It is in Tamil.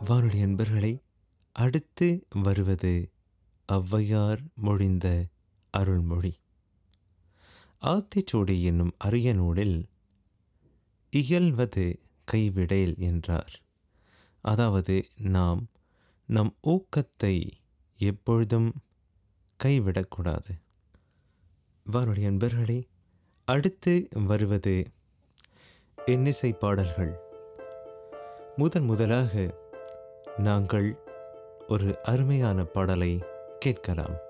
வானொலி அன்பர்களை அடுத்து வருவது ஔவையார் மொழிந்த அருள்மொழி ஆத்திச்சூடி என்னும் அரிய நூலில் இயல்வது கைவிடேல் என்றார் அதாவது நாம் நம் ஊக்கத்தை எப்பொழுதும் கைவிடக்கூடாது வானொலி அன்பர்களே அடுத்து வருவது இன்னிசை பாடல்கள் முதன் முதலாக நாங்கள் ஒரு அருமையான பாடலை கேட்கலாம்